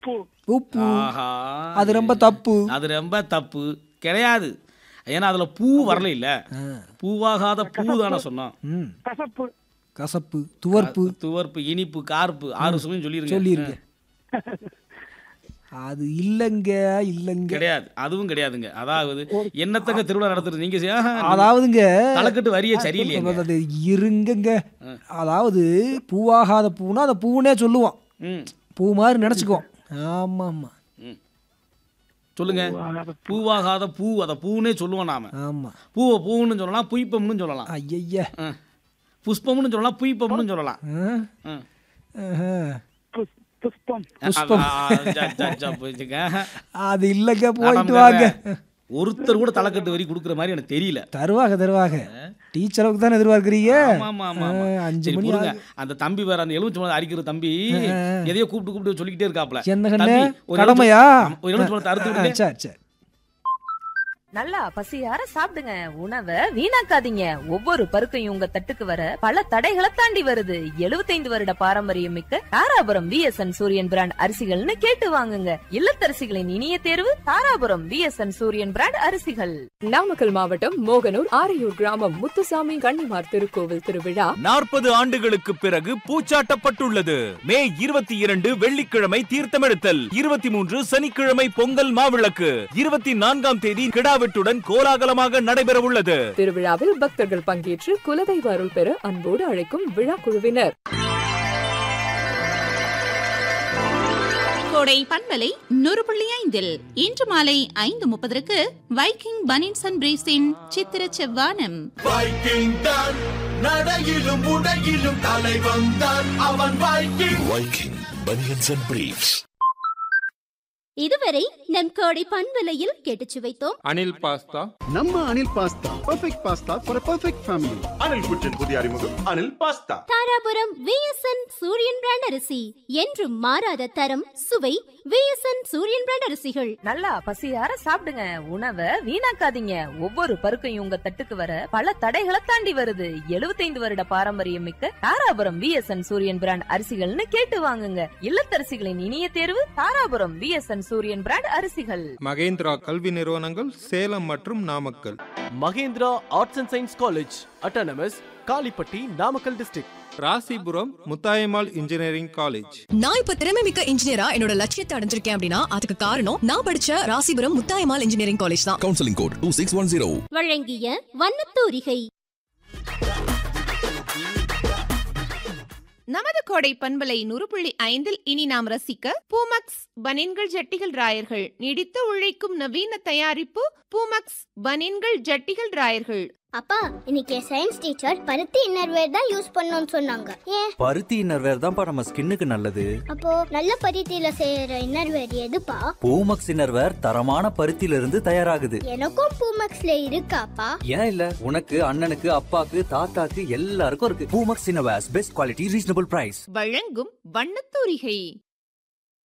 உப்பு உப்பு ஆஹா அது ரொம்ப தப்பு அது ரொம்ப தப்பு கிடையாது ஏன்னா அதுல பூ வரல இல்ல பூவாகாத பூ தானே சொன்னோம் ம் கசப்பு கசப்பு துவர்ப்பு துவர்ப்பு இனிப்பு கார்ப்பு ஆறு சுவையும் சொல்லிருங்க சொல்லிருங்க அது இல்லைங்க இல்லைங்க கிடையாது அதுவும் கிடையாதுங்க அதாவது என்னத்தங்க திருவிழா நடத்துறது நீங்க செய்ய- ஆஹா, அதாவதுங்க தலைக்கட்டு வரிய சரியில்லைங்க அது இருங்கங்க அதாவது பூவாகாத பூனா அந்த பூனே சொல்லுவோம் ம் பூ மாதிரி நினச்சிக்குவோம் ஆமாம் ஆமாம் ம். சொல்லுங்க பூவாகாத பூ அதை பூனே சொல்லுவோம் நாம ஆமாம் பூவை பூன்னு சொல்லலாம் புய்ப்பம்னு சொல்லலாம் ஐயய்யா ம். புஷ்பம்னு சொல்லலாம் புய்ப்பம்னு சொல்லலாம் ஆ? ம். ஆஹா. புஸ்- புஷ்பம் ஆ, ஆ, ஜா, ஜா, ஜா, போச்சுங்க. அது இல்லைங்க போயிட்டு ஆமாங்க. வாங்க ஒருத்தர் கூட தலைக்கட்டு வரி கொடுக்குற மாதிரி எனக்கு தெரியல தருவாங்க தருவாங்க டீச்சருக்கு தானே எதிர்பார்க்குறீங்க ஆமா, ஆமா, ஆமா, ஆமா. ஆ, அஞ்சு சரி, மணி பொறுங்க. அந்த தம்பி வேற அந்த எலுமிச்சம்பழம் அரிக்கிற தம்பி எதையோ கூப்பிட்டு கூப்பிட்டு சொல்லிக்கிட்டே இருக்காப்ல என்ன கண்ணு? தம்பி, ஒரு கடமையா? எலுமிச்சம்- ஆமா, ஒரு எலுமிச்சம்பழத்தை அறுத்து ஆ, விடுங்க. சரி சரி நல்லா பசியார சாப்பிடுங்க உணவை வீணாக்காதீங்க ஒவ்வொரு பருக்கையும் உங்க தட்டுக்கு வர பல தடைகளை தாண்டி வருது 75 வருட பாரம்பரியம் மிக்க தாராபுரம் விஎஸ்என் சூரியன் பிராண்ட் அரிசிகள்னு கேட்டு வாங்குங்க இல்லத்தரசிகளின் இனிய தேர்வு தாராபுரம் விஎஸ்என் சூரியன் பிராண்ட் அரிசிகள் நாமக்கல் மாவட்டம் மோகனூர் ஆரையூர் கிராமம் முத்துசாமி கன்னிமார் திருக்கோவில் திருவிழா நாற்பது ஆண்டுகளுக்கு பிறகு பூச்சாட்டப்பட்டுள்ளது மே இருபத்தி இரண்டு வெள்ளிக்கிழமை தீர்த்தமெடுத்தல் இருபத்தி மூன்று சனிக்கிழமை பொங்கல் மாவிளக்கு இருபத்தி நான்காம் தேதி கிடாவெட்டுடன் கோலாகலமாக நடைபெறவுள்ளது திருவிழாவில் பக்தர்கள் பங்கேற்று குலதெய்வ அருள் பெற அன்போடு அழைக்கும் விழா குழுவினர் கோடை பண்பலை நூறு புள்ளி ஐந்தில் இன்று மாலை ஐந்து முப்பதற்கு வைக்கிங் பனின்ஸ் அண்ட் பிரீஸின் சித்திர செவ்வானம் வைக்கிங் தான் நடையிலும் உடையிலும் தலை வந்தான் அவன் Viking Viking banians and briefs இதுவரை நம் கோடை பண்பலையில் கேட்டுச் சுவைத்தோம் அனில் பாஸ்தா நம்ம Anil pasta perfect pasta for perfect family Anil குற்றின் புதிய அறிமுகம் Anil pasta Dharapuram VSN Suriyan brand அரிசி என்றும் மாறாத தரம் சுவை விஎஸ்என் சூரியன் பிராண்ட் அரிசிகள் நல்லா பசியார சாப்பிடுங்க உணவை வீணாக்காதீங்க ஒவ்வொரு பருக்கையும் உங்க தட்டுக்கு வர பல தடைகளை தாண்டி வருது 75 வருட பாரம்பரியம் மிக்க தாராபுரம் விஎஸ்என் சூரியன் பிராண்ட் அரிசிகள்னு கேட்டு வாங்குங்க இல்லத்தரசிகளின் இனிய தேர்வு தாராபுரம் விஎஸ்என் சூரியன் பிராண்ட் அரிசிகள் மகேந்திரா கல்வி நிறுவனங்கள் சேலம் மற்றும் Namakkal Mahendra arts and science college autonomous Kalipatti Namakkal district Rasipuram Muthayammal engineering college நான் இப்ப திறமை மிக்க இன்ஜினியரா என்னோட லட்சியத்தை அடைஞ்சிருக்கேன் அப்படின்னா அதுக்கு காரணம் நான் படிச்ச ராசிபுரம் முத்தாயம்மாள் இன்ஜினியரிங் காலேஜ் தான் counselling code two six one zero வழங்கிய வண்ணத்தூரிகை நமது கோடை பண்பலை நூறு புள்ளி ஐந்தில் இனி நாம் ரசிக்க பூமக்ஸ் பனின்கள் ஜட்டிகள் ராயர்கள் நீடித்து உழைக்கும் நவீன தயாரிப்பு பூமக்ஸ் பனின்கள் ஜட்டிகள் ராயர்கள் அப்பா இன்னைக்கு சயின்ஸ் டீச்சர் பருத்தி இன்னர்வேர் தான் யூஸ் பண்ணணும்னு சொன்னாங்க ஏன் பருத்தி இன்னர்வேர் தான்ப்பா நம்ம ஸ்கின்னுக்கு நல்லது அப்போ நல்ல பருத்தியில செய்யற இன்னர்வேர் எதுப்பா பூமக்ஸ் இன்னர்வேர் தரமான பருத்தியில இருந்து தயாராகுது எனக்கும் பூமக்ஸ்ல இருக்காப்பா ஏன் இல்ல உனக்கு அண்ணனுக்கு அப்பாக்கு தாத்தாக்கு எல்லாருக்கும் இருக்கு Poomex innerwears best quality reasonable price வழங்கும் வண்ணத்தூரிகை